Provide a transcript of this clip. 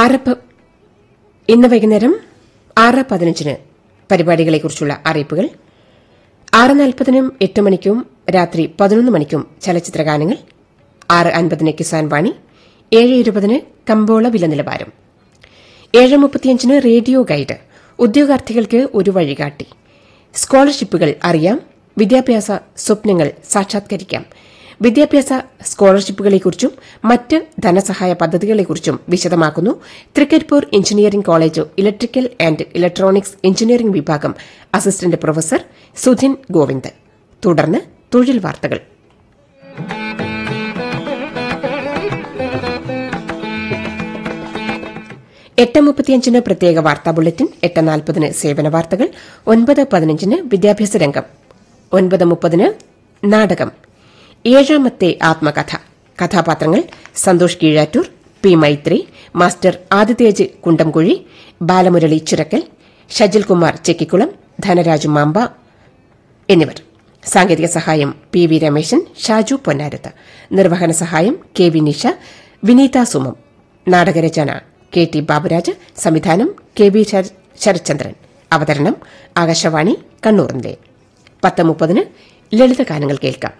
ആറ് പ- ഇന്ന് വൈകുന്നേരം ആറ് പതിനഞ്ചിന് പരിപാടികളെക്കുറിച്ചുള്ള അറിയിപ്പുകൾ ആറ് നാൽപ്പതിനും എട്ട് മണിക്കും രാത്രി പതിനൊന്ന് മണിക്കും ചലച്ചിത്രഗാനങ്ങൾ ആറ് അൻപതിന് കിസാൻ വാണി ഏഴ് ഇരുപതിന് കമ്പോള വില നിലവാരം ഏഴ് മുപ്പത്തിയഞ്ചിന് റേഡിയോ ഗൈഡ് ഉദ്യോഗാർത്ഥികൾക്ക് ഒരു വഴികാട്ടി സ്കോളർഷിപ്പുകൾ അറിയാം വിദ്യാഭ്യാസ സ്വപ്നങ്ങൾ സാക്ഷാത്കരിക്കാം വിദ്യാഭ്യാസ സ്കോളർഷിപ്പുകളെക്കുറിച്ചും മറ്റ് ധനസഹായ പദ്ധതികളെക്കുറിച്ചും വിശദമാക്കുന്നു Thrikaripur engineering college electrical and electronics engineering വിഭാഗം അസിസ്റ്റന്റ് പ്രൊഫസർ സുധിൻ ഗോവിന്ദ് തുടർന്ന് തൊഴിൽ വാർത്തകൾ എട്ട് മുപ്പത്തിയഞ്ചിന് പ്രത്യേക വാർത്താ ബുള്ളറ്റിൻ എട്ട് നാൽപ്പതിന് സേവന വാർത്തകൾ ഒൻപത് പതിനഞ്ചിന് വിദ്യാഭ്യാസ രംഗം ഒൻപത് മുപ്പതിന് നാടകം ഏഴാമത്തെ ആത്മകഥ കഥാപാത്രങ്ങൾ സന്തോഷ് കീഴാറ്റൂർ പി മൈത്രി മാസ്റ്റർ ആദിതേജ് കുണ്ടംകുഴി ബാലമുരളി ചുരക്കൽ ഷജിൽകുമാർ ചെക്കിക്കുളം ധനരാജ് മാമ്പ എന്നിവർ സാങ്കേതിക സഹായം പി വി രമേശൻ ഷാജു പൊന്നാരത്ത് നിർവഹണ സഹായം കെ വി നിഷ വിനീത സുമം നാടകരചന കെ ടി ബാബുരാജ് സംവിധാനം കെ വി ശര- ശരത്ചന്ദ്രൻ അവതരണം ആകാശവാണി കണ്ണൂർ നിലയം പത്ത് മുപ്പതിന് ലളിതഗാനങ്ങൾ കേൾക്കാം